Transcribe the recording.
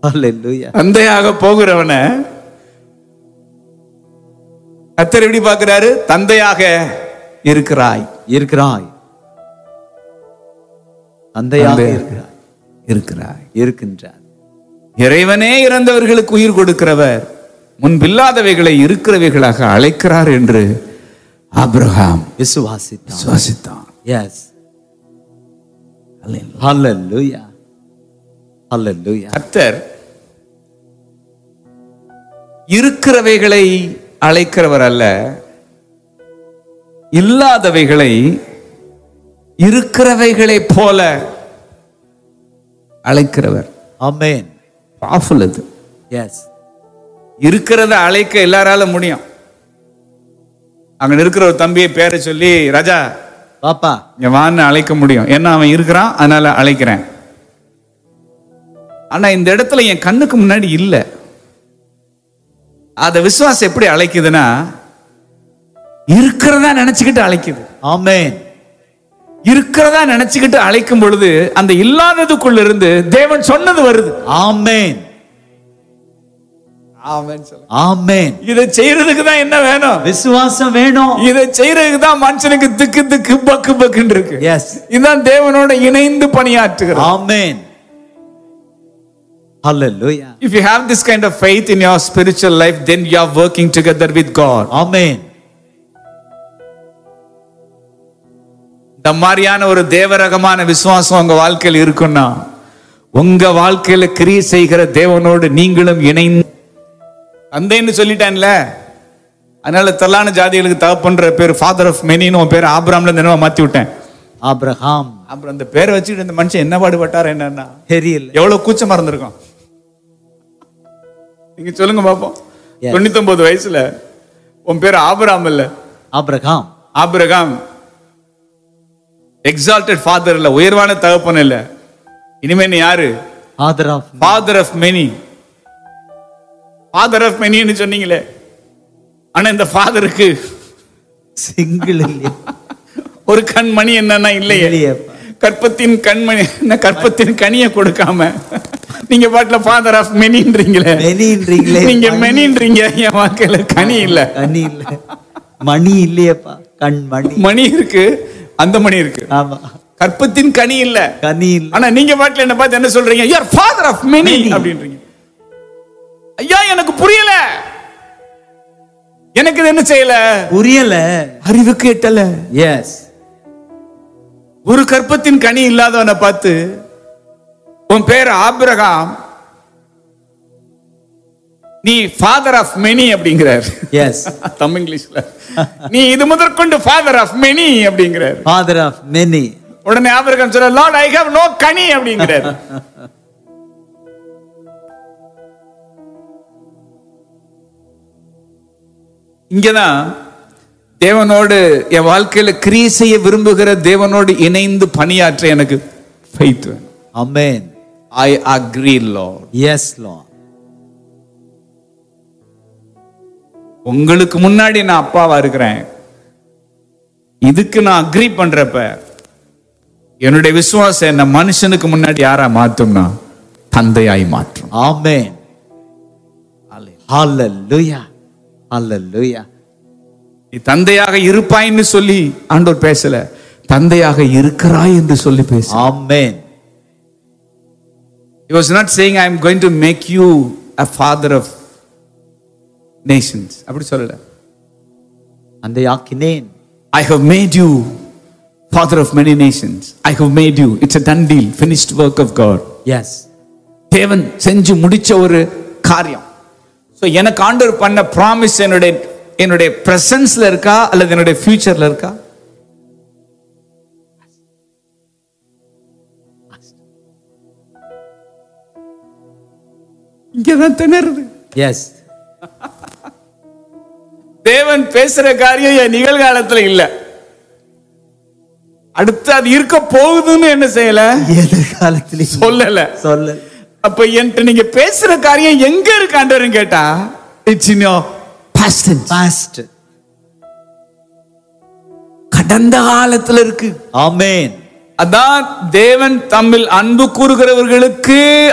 ஹalleluya தந்தையாக போகிறவன கத்தர் எப்படி பார்க்கிறாரு தந்தையாக இருக்கிறாய் இருக்கிறாய் தந்தையாக தந்தையாக இருக்கிறாய் இருக்கிறாய் இருக்கின்றார் இறைவனே இறந்தவர்களுக்கு உயிர் கொடுக்கிறவர் முன்பில்லாதவைகளை இருக்கிறவைகளாக அழைக்கிறார் என்று ஆபிரகாம் விசுவாசித்தான் சுவாசித்தான் எஸ் ஹalleluya ஹalleluya கர்த்தர் இருக்கிறவைகளை அழைக்கிறவர் அல்ல இல்லாதவைகளை இருக்கிறவைகளை போல அழைக்கிறவர் ஆமென் பவர்ஃபுல் அது எஸ் இருக்கிறத அழைக்க எல்லாரால முடியும் அங்க இருக்கிற ஒரு தம்பியை பேரை சொல்லி ராஜா பாப்பா இங்க வான்னு அழைக்க முடியும் ஏன்னா அவன் இருக்கிறான் அதனால அழைக்கிறேன் ஆனா இந்த இடத்துல என் கண்ணுக்கு முன்னாடி இல்ல அத விசுவாசம் எப்படி அழைக்குதுன்னா இருக்கிறதா நினைச்சுக்கிட்டு அழைக்குது ஆமென் இருக்கிறதா நினைச்சுக்கிட்டு அழைக்கும் பொழுது அந்த இல்லாததுக்குள்ள இருந்து தேவன் சொன்னது வருது ஆமென் ஆமென் இதை செய்யறதுக்கு தான் என்ன வேணும் விசுவாசம் வேணும் இதை செய்யறதுக்கு தான் மனுஷனுக்கு திக்கு திக்கு பக்கு பக்குன்னு இருக்கு எஸ் இதுதான் தேவனோட இணைந்து பணியாற்றுகிறது ஆமென் ஹalleluya If you have this kind of faith in your spiritual life, then you are working together with God. ஆமென் இந்த மாதிரியான ஒரு தேவரகமான விசுவாசம் உங்க வாழ்க்கையில் இருக்குன்னா உங்க வாழ்க்கையில கிரியை செய்கிற தேவனோடு நீங்களும் இணைந்து தந்தைன்னு சொல்லிட்டேன்ல அதனால தள்ளான ஜாதிகளுக்கு தகப்பன்ற பேர் ஃபாதர் ஆஃப் மெனின்னு உன் பேர் ஆபிராம்ல நினைவா மாத்தி விட்டேன் ஆபிரகாம் அப்புறம் அந்த பேரை வச்சுக்கிட்டு இந்த மனுஷன் என்ன பாடுபட்டார் என்னன்னா தெரியல எவ்வளவு கூச்சமா இருந்திருக்கும் நீங்க சொல்லுங்க பாப்போம் Yes. தொண்ணூத்தி வயசுல உன் பேர் ஆபிராம் இல்ல ஆபிரகாம் ஆபிரகாம் எக்ஸால்டட் ஃபாதர் இல்ல உயர்வான தகப்பன் இல்ல இனிமே நீ யாரு father of father of many father of மெனின்னு சொன்னீங்களே ஆனா இந்த ஃபாதருக்கு சிங்கிள் இல்லையா ஒரு கண் மணி என்னன்னா இல்லையே இல்லையேப்பா. கற்பத்தின் கண்மணி என்ன கற்பத்தின் கனியை கொடுக்காம நீங்க பாட்டுல ஃபாதர் ஆஃப் மெனின்றீங்களே மெனின்றீங்களே நீங்க மெனின்றீங்க என் வாழ்க்கையில கனி இல்ல கனி இல்ல மணி இல்லையேப்பா கண் மணி மணி இருக்கு அந்த மணி இருக்கு ஆமா கற்பத்தின் கனி இல்ல கனி இல்ல ஆனா நீங்க பாட்டுல என்ன பார்த்து என்ன சொல்றீங்க you are father of many Many. அப்படின்றீங்க ஐயா எனக்கு புரியல எனக்கு இது என்ன செய்யல புரியல அறிவுக்கு எட்டல எஸ் ஒரு கற்பத்தின் கனி இல்லாதவனை பார்த்து உன் பேர் ஆபிரகாம் நீ ஃபாதர் ஆஃப் மெனி அப்படிங்கிறார் எஸ் தமிழ் இங்கிலீஷ்ல நீ இது முதற்கொண்டு ஃபாதர் ஆஃப் மெனி அப்படிங்கிறார் ஃபாதர் ஆஃப் மெனி உடனே ஆபிரகாம் சொல்ற லார்ட் ஐ ஹேவ் நோ கனி அப்படிங்கிறார் இங்கதான் தேவனோடு என் வாழ்க்கையில கிரியை செய்ய விரும்புகிற தேவனோடு இணைந்து பணியாற்ற எனக்கு faith வேணும் amen I agree Lord yes லா உங்களுக்கு முன்னாடி நான் அப்பாவா இருக்கிறேன் இதுக்கு நான் அக்ரி பண்றப்ப என்னுடைய விசுவாசம் என்ன மனுஷனுக்கு முன்னாடி யாரா மாத்தும்னா தந்தையாய் மாற்றும் ஆமென் ஹalleluya ஹalleluya நீ தந்தையாக இருப்பாய்ன்னு சொல்லி ஆண்டவர் பேசல தந்தையாக இருக்கிறாய் என்று சொல்லி பேச ஆமென் He was not saying I am going to make you a father of nations அப்படி சொல்லல அந்த யாக்கினேன் I have made you father of many nations I have made you it's a done deal finished work of God yes தேவன் செஞ்சு முடிச்ச ஒரு காரியம் so எனக்கு ஆண்டவர் பண்ண ப்ராமிஸ் என்னுடைய என்னுடைய பிரசன்ஸ்ல இருக்கா அல்லது என்னுடைய ஃபியூச்சர்ல இருக்கா இங்கதான் திணறுது எஸ் தேவன் பேசுற காரியம் என் நிகழ்காலத்துல இல்ல அடுத்து அது இருக்க போகுதுன்னு என்ன செய்யல எதிர்காலத்திலே சொல்லல சொல்ல அப்ப என்கிட்ட நீங்க பேசுற காரியம் எங்க இருக்கு ஆண்டவர்னு கேட்டா it's in your past past கடந்த காலத்துல இருக்கு ஆமென் அதான் தேவன் தம்மில் அன்பு கூறுகிறவர்களுக்கு